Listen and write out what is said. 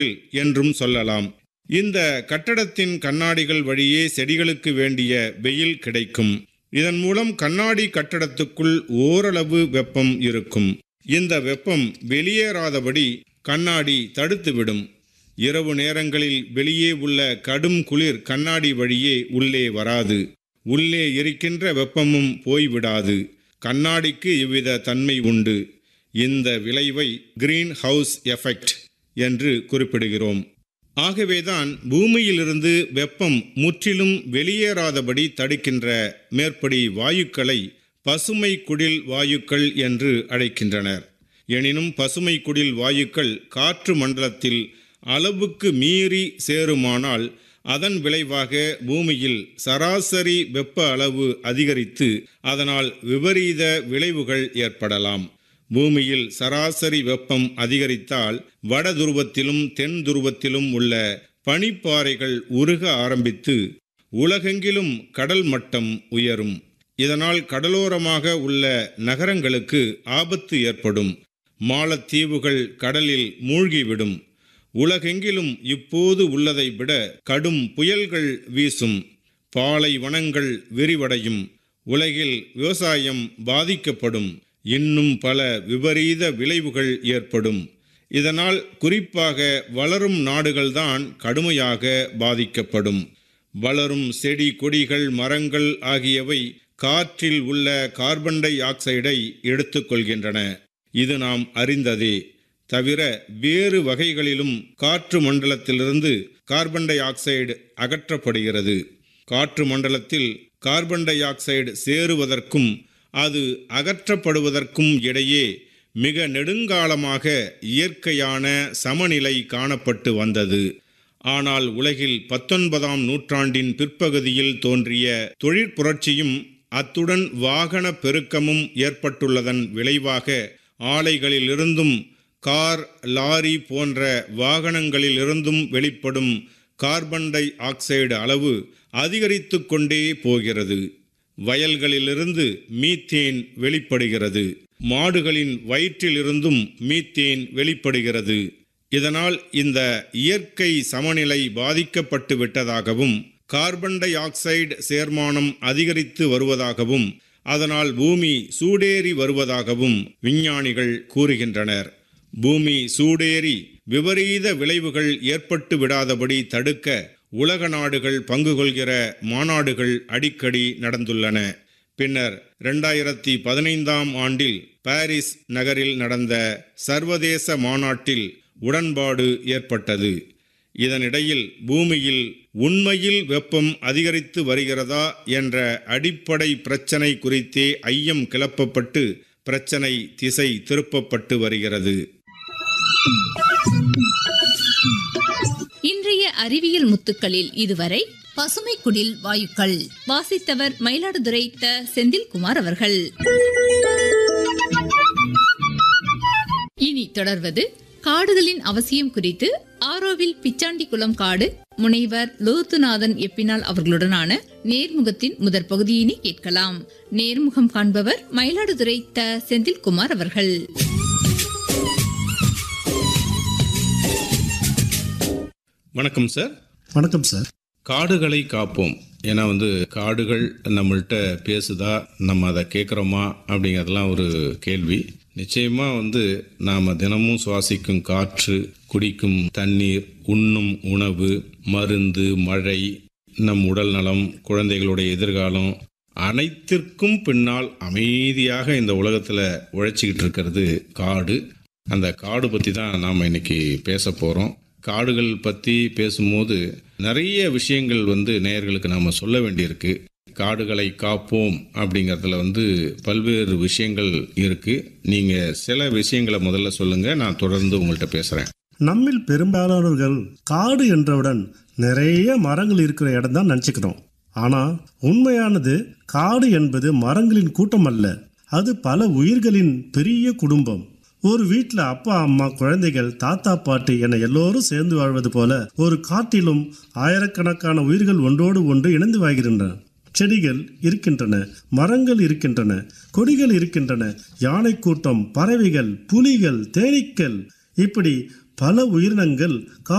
என்றும் சொல்லலாம் இந்த கட்டடத்தின் கண்ணாடிகள் வழியே செடிகளுக்கு வேண்டிய வெயில் கிடைக்கும் இதன் மூலம் கண்ணாடி கட்டடத்துக்குள் ஓரளவு வெப்பம் இருக்கும் இந்த வெப்பம் வெளியேறாதபடி கண்ணாடி தடுத்துவிடும் இரவு நேரங்களில் வெளியே உள்ள கடும் குளிர் கண்ணாடி வழியே உள்ளே வராது உள்ளே இருக்கின்ற வெப்பமும் போய்விடாது கண்ணாடிக்கு இவ்வித தன்மை உண்டு இந்த விளைவை கிரீன் ஹவுஸ் எஃபெக்ட் என்று குறிப்பிடுகிறோம் ஆகவேதான் பூமியிலிருந்து வெப்பம் முற்றிலும் வெளியேறாதபடி தடுக்கின்ற மேற்படி வாயுக்களை பசுமை குடில் வாயுக்கள் என்று அழைக்கின்றனர் எனினும் பசுமை குடில் வாயுக்கள் காற்று மண்டலத்தில் அளவுக்கு மீறி சேருமானால் அதன் விளைவாக பூமியில் சராசரி வெப்ப அளவு அதிகரித்து அதனால் விபரீத விளைவுகள் ஏற்படலாம் பூமியில் சராசரி வெப்பம் அதிகரித்தால் வட துருவத்திலும் தென் துருவத்திலும் உள்ள பனிப்பாறைகள் உருக ஆரம்பித்து உலகெங்கிலும் கடல் மட்டம் உயரும் இதனால் கடலோரமாக உள்ள நகரங்களுக்கு ஆபத்து ஏற்படும் மாலத்தீவுகள் கடலில் மூழ்கிவிடும் உலகெங்கிலும் இப்போது உள்ளதை விட கடும் புயல்கள் வீசும் பாலைவனங்கள் விரிவடையும் உலகில் விவசாயம் பாதிக்கப்படும் இன்னும் பல விபரீத விளைவுகள் ஏற்படும் இதனால் குறிப்பாக வளரும் நாடுகள்தான் கடுமையாக பாதிக்கப்படும் வளரும் செடி கொடிகள் மரங்கள் ஆகியவை காற்றில் உள்ள கார்பன் டை ஆக்சைடை எடுத்துக்கொள்கின்றன இது நாம் அறிந்ததே தவிர வேறு வகைகளிலும் காற்று மண்டலத்திலிருந்து கார்பன் டை ஆக்சைடு அகற்றப்படுகிறது காற்று மண்டலத்தில் கார்பன் டை ஆக்சைடு சேருவதற்கும் அது அகற்றப்படுவதற்கும் இடையே மிக நெடுங்காலமாக இயற்கையான சமநிலை காணப்பட்டு வந்தது ஆனால் உலகில் பத்தொன்பதாம் நூற்றாண்டின் பிற்பகுதியில் தோன்றிய தொழிற்புரட்சியும் அத்துடன் வாகன பெருக்கமும் ஏற்பட்டுள்ளதன் விளைவாக ஆலைகளிலிருந்தும் கார் லாரி போன்ற வாகனங்களிலிருந்தும் வெளிப்படும் கார்பன் டை ஆக்சைடு அளவு அதிகரித்து கொண்டே போகிறது வயல்களிலிருந்து மீத்தேன் வெளிப்படுகிறது மாடுகளின் வயிற்றிலிருந்தும் மீத்தேன் வெளிப்படுகிறது இதனால் இந்த இயற்கை சமநிலை பாதிக்கப்பட்டு விட்டதாகவும் கார்பன் டை ஆக்சைடு சேர்மானம் அதிகரித்து வருவதாகவும் அதனால் பூமி சூடேறி வருவதாகவும் விஞ்ஞானிகள் கூறுகின்றனர் பூமி சூடேறி விபரீத விளைவுகள் ஏற்பட்டு விடாதபடி தடுக்க உலக நாடுகள் பங்கு கொள்கிற மாநாடுகள் அடிக்கடி நடந்துள்ளன பின்னர் இரண்டாயிரத்தி பதினைந்தாம் ஆண்டில் பாரிஸ் நகரில் நடந்த சர்வதேச மாநாட்டில் உடன்பாடு ஏற்பட்டது இதனிடையில் பூமியில் உண்மையில் வெப்பம் அதிகரித்து வருகிறதா என்ற அடிப்படை பிரச்சனை குறித்தே ஐயம் கிளப்பப்பட்டு பிரச்சனை திசை திருப்பப்பட்டு வருகிறது இன்றைய அறிவியல் முத்துக்களில் இதுவரை பசுமை குடில் வாயுக்கள் வாசித்தவர் மயிலாடுதுறை த செந்தில்குமார் அவர்கள் இனி தொடர்வது காடுகளின் அவசியம் குறித்து ஆரோவில் பிச்சாண்டிக்குளம் காடு முனைவர் லோத்துநாதன் எப்பினால் அவர்களுடனான நேர்முகத்தின் முதற் பகுதியினை கேட்கலாம் நேர்முகம் காண்பவர் மயிலாடுதுறை த செந்தில்குமார் அவர்கள் வணக்கம் சார் வணக்கம் சார் காடுகளை காப்போம் ஏன்னா வந்து காடுகள் நம்மள்கிட்ட பேசுதா நம்ம அதை கேட்குறோமா அப்படிங்கிறதுலாம் ஒரு கேள்வி நிச்சயமா வந்து நாம் தினமும் சுவாசிக்கும் காற்று குடிக்கும் தண்ணீர் உண்ணும் உணவு மருந்து மழை நம் உடல் நலம் குழந்தைகளுடைய எதிர்காலம் அனைத்திற்கும் பின்னால் அமைதியாக இந்த உலகத்தில் உழைச்சிக்கிட்டு இருக்கிறது காடு அந்த காடு பற்றி தான் நாம் இன்னைக்கு பேச போகிறோம் காடுகள் பற்றி பேசும்போது நிறைய விஷயங்கள் வந்து நேயர்களுக்கு நாம் சொல்ல வேண்டியிருக்கு காடுகளை காப்போம் அப்படிங்கிறதுல வந்து பல்வேறு விஷயங்கள் இருக்கு நீங்க சில விஷயங்களை முதல்ல சொல்லுங்க நான் தொடர்ந்து உங்கள்கிட்ட பேசுறேன் நம்மில் பெரும்பாலானவர்கள் காடு என்றவுடன் நிறைய மரங்கள் இருக்கிற இடம் தான் நினச்சிக்கிறோம் ஆனால் உண்மையானது காடு என்பது மரங்களின் கூட்டம் அல்ல அது பல உயிர்களின் பெரிய குடும்பம் ஒரு வீட்டில் அப்பா அம்மா குழந்தைகள் தாத்தா பாட்டி என எல்லோரும் சேர்ந்து வாழ்வது போல ஒரு காட்டிலும் ஆயிரக்கணக்கான உயிர்கள் ஒன்றோடு ஒன்று இணைந்து வாழ்கின்றன செடிகள் இருக்கின்றன மரங்கள் இருக்கின்றன கொடிகள் இருக்கின்றன யானை கூட்டம் பறவைகள் புலிகள் தேனீக்கள் இப்படி பல உயிரினங்கள்